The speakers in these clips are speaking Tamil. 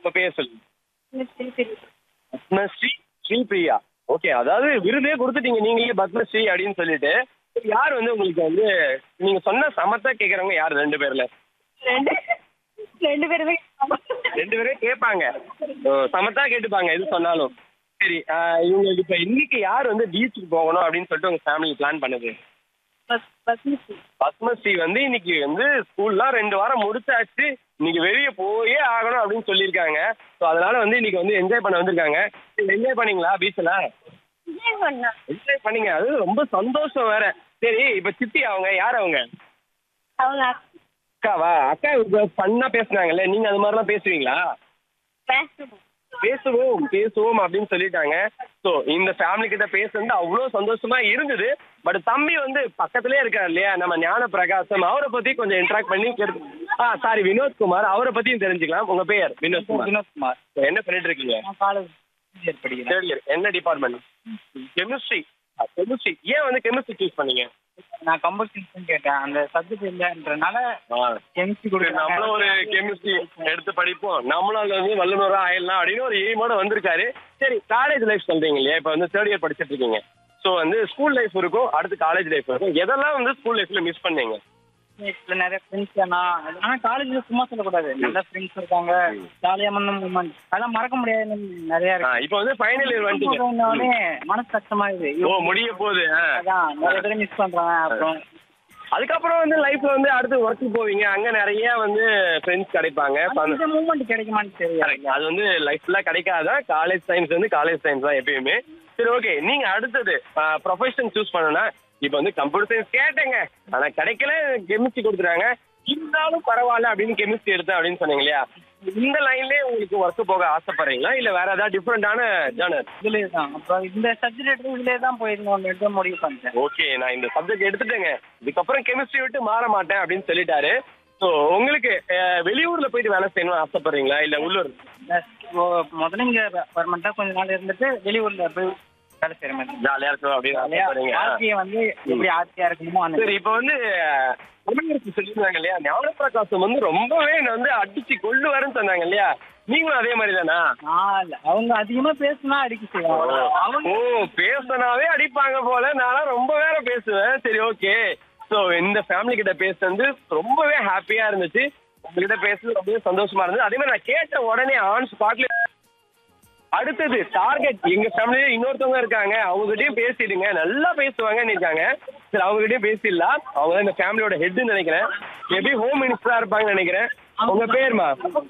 உங்க பேர் சொல்லுங்க பத்மஸ்ரீ ஸ்ரீபிரியா ஓகே அதாவது விருதே கொடுத்துட்டீங்க நீங்களே பத்மஸ்ரீ அப்படின்னு சொல்லிட்டு யார் வந்து உங்களுக்கு வந்து நீங்க சொன்ன சமத்தா கேக்குறவங்க யார் ரெண்டு பேர்ல ரெண்டு ரெண்டு பேருமே ரெண்டு பேரே கேட்பாங்க ஓ, சமத்தா கேட்டுப்பாங்க எது சொன்னாலும் சரி ஆஹ் இவங்களுக்கு இப்ப இன்னைக்கு யார் வந்து பீச்சுக்கு போகணும் அப்படின்னு சொல்லிட்டு உங்க ஃபேமிலி பிளான் பண்ணுது பஸ் பஸ் மிஸ் பத்மஸ்ரீ வந்து இன்னைக்கு வந்து ஸ்கூல்லாம் ரெண்டு வாரம் முடிச்சாச்சு இன்னைக்கு வெளியே போயே ஆகணும் அப்படின்னு சொல்லியிருக்காங்க ஸோ அதனால வந்து இன்னைக்கு வந்து என்ஜாய் பண்ண வந்திருக்காங்க என்ஜாய் பண்ணீங்களா பீச்சில் விஜய் பண்ணா என்ஜாய் பண்ணீங்க அது ரொம்ப சந்தோஷம் வேற சரி இப்ப சித்தி அவங்க யார் அவங்க அவங்க அக்காவா அக்கா இப்ப ஃபன்னா பேசுனாங்கல்ல நீங்க அது மாதிரிலாம் பேசுவீங்களா பேசணும் பேசுவோம் பேசுவோம் அப்படின்னு சொல்லிட்டாங்க ஸோ இந்த ஃபேமிலி கிட்ட பேசுறது அவ்வளோ சந்தோஷமா இருந்தது பட் தம்பி வந்து பக்கத்துலயே இருக்கார் இல்லையா நம்ம ஞான பிரகாசம் அவரை பத்தி கொஞ்சம் இன்ட்ராக்ட் பண்ணி கேட்டு ஆ சாரி வினோத்குமார் அவரை பத்தியும் தெரிஞ்சுக்கலாம் உங்க பெயர் வினோத்குமார் வினோத்குமார் So, என்ன பண்ணிட்டு இருக்கீங்க நான் காலேஜ் இயர் படிக்கிறேன் தேர்ட் இயர் என்ன டிபார்ட்மெண்ட் கெமிஸ்ட்ரி கெமிஸ்ட்ரி ஏன் வந்து கெமிஸ்ட்ரி சூஸ் பண்ணீங்க நான் கம்பல்சன் கேட்டேன் அந்த சப்ஜெக்ட் இல்லைன்றனால ஆ. கெமிஸ்ட்ரி சரி, கொடுக்குறாங்க நம்மளும் ஒரு கெமிஸ்ட்ரி எடுத்து படிப்போம் நம்மளும் அதுல வந்து வல்லுநரா ஆயிடலாம் அப்படின்னு ஒரு எய்மோட வந்திருக்காரு சரி காலேஜ் லைஃப் சொல்றீங்க இல்லையா இப்ப வந்து தேர்ட் இயர் படிச்சிட்டு இருக்கீங்க ஸோ வந்து ஸ்கூல் லைஃப் இருக்கும் அடுத்து காலேஜ் லைஃப் இருக்கும் எதெல்லாம் வந்து ஸ்கூல் லைஃப்ல மிஸ் பண்ணீங்க இதுல நிறைய ஃப்ரெண்ட்ஸ் ஆனால் ஆனா காலேஜ்ல சும்மா சொல்லக்கூடாது நல்ல ஃப்ரெண்ட்ஸ் இருக்காங்க ஜாலியான மூமெண்ட் அதெல்லாம் மறக்க முடியாது நிறைய ஆ, இருக்கு இப்போ வந்து ஃபைனல் இயர் வந்துட்டீங்க உடனே மனசு கஷ்டமாயிருது ஓ முடிய போகுது ஆ. அதான் நிறைய பேர் மிஸ் பண்றாங்க அப்புறம் அதுக்கப்புறம் வந்து லைஃப்ல வந்து அடுத்து ஒர்க் போவீங்க அங்க நிறைய வந்து ஃப்ரெண்ட்ஸ் கிடைப்பாங்க ஆனா இந்த மூமெண்ட் கிடைக்குமான்னு தெரியாது அது வந்து லைஃப்ல கிடைக்காதான் காலேஜ் டைம்ஸ் வந்து காலேஜ் டைம்ஸ் தான் எப்பயுமே சரி ஓகே நீங்க அடுத்தது ப்ரொஃபஷன் சூஸ் பண்ணனா இப்போ வந்து கம்ப்யூட்டர் சயின்ஸ் கேட்டேங்க ஆனா கிடைக்கல கெமிஸ்ட்ரி கொடுத்துறாங்க இருந்தாலும் பரவாயில்ல அப்படின்னு கெமிஸ்ட்ரி எடுத்தேன் அப்படின்னு சொன்னீங்க இல்லையா இந்த லைன்லயே உங்களுக்கு ஒர்க் போக ஆசைப்படுறீங்களா இல்ல வேற ஏதாவது டிஃப்ரெண்டான ஜானர் இதுலயே தான் அப்புறம் இந்த சப்ஜெக்ட் எடுத்து இதுலயே தான் போயிருந்தோம் எடுத்து முடிவு பண்ணிட்டேன் ஓகே நான் இந்த சப்ஜெக்ட் எடுத்துட்டேங்க இதுக்கப்புறம் கெமிஸ்ட்ரி விட்டு மாற மாட்டேன் அப்படின்னு சொல்லிட்டாரு ஸோ உங்களுக்கு அஹ், வெளியூர்ல போயிட்டு வேலை செய்யணும்னு ஆசைப்படுறீங்களா இல்ல உள்ளூர் இப்போ முதல்ல இங்க பர்மனண்டா கொஞ்ச நாள் இருந்துட்டு வெளியூர்ல போய் வேலை செய்யற மாதிரி ஜாலியா இருக்கணும் அப்படின்னு ஆசைப்படுறீங்க ஆட்சியை வந்து எப்படி ஆட்சியா இருக்கணுமோ அந்த சரி இப்போ வந்து அஹ், தமிழரசு சொல்லியிருந்தாங்க இல்லையா ஞானப்பிரகாசம் வந்து ரொம்பவே என்னை வந்து அடிச்சு கொள்ளுவாருன்னு சொன்னாங்க இல்லையா நீங்களும் அதே மாதிரி தானா நான் இல்ல. அவங்க அதிகமா பேசுனா அடிக்க செய்வாங்க அவங்க ஓ பேசினாவே அடிப்பாங்க போல நானும் ரொம்ப வேற பேசுவேன் சரி ஓகே ஸோ இந்த ஃபேமிலி கிட்ட பேசுனது ரொம்பவே ஹாப்பியா இருந்துச்சு உங்ககிட்ட பேசுறது ரொம்பவே சந்தோஷமா இருந்தது அதே மாதிரி நான் கேட்ட உடனே ஆன் ஸ்பாட்ல அடுத்தது டார்கெட் எங்க ஃபேமிலியில இன்னொருத்தவங்க இருக்காங்க அவங்ககிட்டயும் பேசிடுங்க நல்லா பேசுவாங்கன்னு இருக்காங்க சரி அவங்ககிட்டயும் பேசிடலாம் அவங்க தான் இந்த ஃபேமிலியோட ஹெட்னு நினைக்கிறேன் மேபி ஹோம் மினிஸ்டரா இருப்பாங்கன்னு நினைக்கிறேன் உங்க பேருமா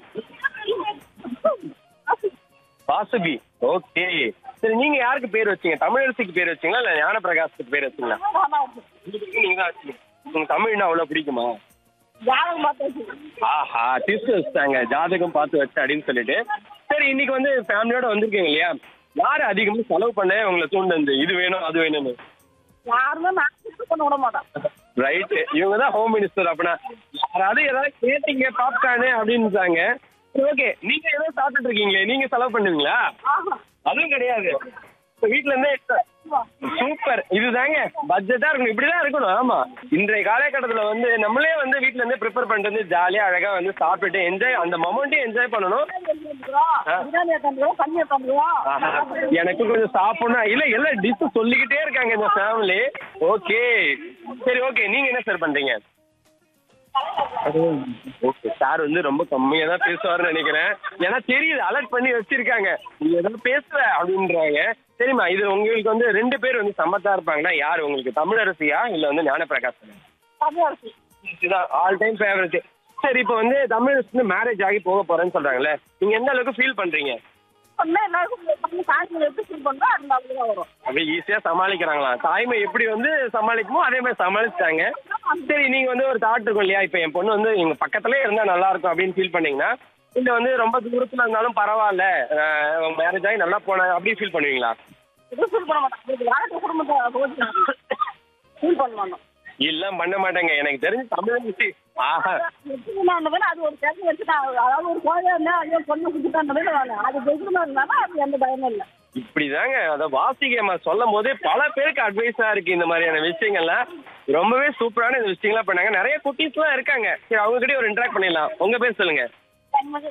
வாசுகி ஓகே சரி நீங்க யாருக்கு பேர் வச்சீங்க தமிழரசிக்கு பேர் வச்சீங்களா இல்ல ஞானபிரகாஷுக்கு பேர் வச்சீங்களா நீங்க தான் வச்சீங்க உங்க தமிழ்னா அவ்வளவு பிடிக்குமா ஜாதகம் பார்த்து ஆஹா டிஸ்ட் வச்சுட்டாங்க ஜாதகம் பார்த்து வச்சு அப்படின்னு சொல்லிட்டு சரி இன்னைக்கு வந்து ஃபேமிலியோட வந்திருக்கீங்க இல்லையா யாரு அதிகமா செலவு பண்ண உங்களை தூண்டு இது வேணும் அது வேணும்னு யாருமே நான் பண்ண விட மாட்டேன் ரைட்டு இவங்க தான் ஹோம் மினிஸ்டர் அப்படின்னா யாராவது ஏதாவது கேட்டீங்க பாப்கார்னு அப்படின்னுட்டாங்க சரி ஓகே நீங்க ஏதோ சாப்பிட்டுட்டு இருக்கீங்களே நீங்க செலவு பண்ணுவீங்களா ஆஹா அதுவும் கிடையாது இப்ப வீட்ல இருந்தே சூப்பர் இதுதாங்க பட்ஜெட்டா இருக்கணும் இப்படிதான் இருக்கணும் ஆமா இன்றைய காலகட்டத்துல வந்து நம்மளே வந்து வீட்ல இருந்தே ப்ரிப்பேர் பண்ணிட்டு வந்து ஜாலியா அழகா வந்து சாப்பிட்டுட்டு என்ஜாய் அந்த மொமெண்ட்டையும் என்ஜாய் பண்ணணும் பிரியாணி தந்துருவோம் கஞ்சியை தந்துருவோம் ஆஹா. எனக்கு கொஞ்சம் சாப்பிடணும் இல்ல எல்லாம் டிஷ் சொல்லிக்கிட்டே இருக்காங்க இந்த ஃபேமிலி ஓகே சரி ஓகே நீங்க என்ன சார் பண்றீங்க ஓகே சார் வந்து ரொம்ப கம்மியா தான் பேசுவாருன்னு நினைக்கிறேன் ஏன்னா தெரியுது அலர்ட் பண்ணி வச்சிருக்காங்க நீ ஏதோ பேசுற அப்படின்றாங்க சரிம்மா இது உங்களுக்கு வந்து ரெண்டு பேர் வந்து சம்மத்தா இருப்பாங்கன்னா யார் உங்களுக்கு தமிழரசியா இல்ல வந்து ஞானப்பிரகாசன் தமிழரசி இதுதான் ஆல் டைம் ஃபேவரட் சரி இப்போ வந்து தமிழரசு மேரேஜ் ஆகி போக போறேன்னு சொல்றாங்கல்ல நீங்க எந்த அளவுக்கு ஃபீல் பண்றீங்க சொன்னா எல்லாருக்கும் பண்ணி காய்ச்சல் எப்படி ஃபீல் பண்ணோம் அந்த மாதிரி தான் வரும் அப்படியே ஈஸியா சமாளிக்கிறாங்களா தாய்மை எப்படி வந்து சமாளிக்குமோ அதே மாதிரி சமாளிச்சிட்டாங்க சரி நீங்க வந்து ஒரு தாட் இருக்கும் இல்லையா இப்போ என் பொண்ணு வந்து எங்க பக்கத்துலயே இருந்தா நல்லா இருக்கும் அப்படின்னு ஃபீல் பண்ணீங்கன்னா இல்ல வந்து ரொம்ப தூரத்துல இருந்தாலும் பரவாயில்ல மேரேஜ் ஆகி நல்லா போன அப்படி ஃபீல் பண்ணுவீங்களா எதுவும் ஃபீல் பண்ண மாட்டேன் யாருக்கு குடும்பத்தை ஃபீல் பண்ண மாட்டோம் இல்ல பண்ண மாட்டேங்க எனக்கு தெரிஞ்சு தமிழ் ஆஹா எப்படின்னா அது ஒரு கேள்வி வச்சுட்டா அதாவது ஒரு கோழியா இருந்தா ஐயோ பொண்ணு குடிச்சுட்டான் அது பெருமா இருந்தாலும் அது எந்த பயமும் இல்லை இப்படிதாங்க அத வாசிகமா சொல்லும் போதே பல பேருக்கு அட்வைஸா இருக்கு இந்த மாதிரியான விஷயங்கள்லாம் ரொம்பவே சூப்பரான இந்த விஷயங்கள்லாம் பண்ணாங்க நிறைய குட்டீஸ்லாம் இருக்காங்க சரி அவங்க கிட்டயே ஒரு இன்டராக்ட் பண்ணிடலாம் உங்க பேர் சொல்லுங்க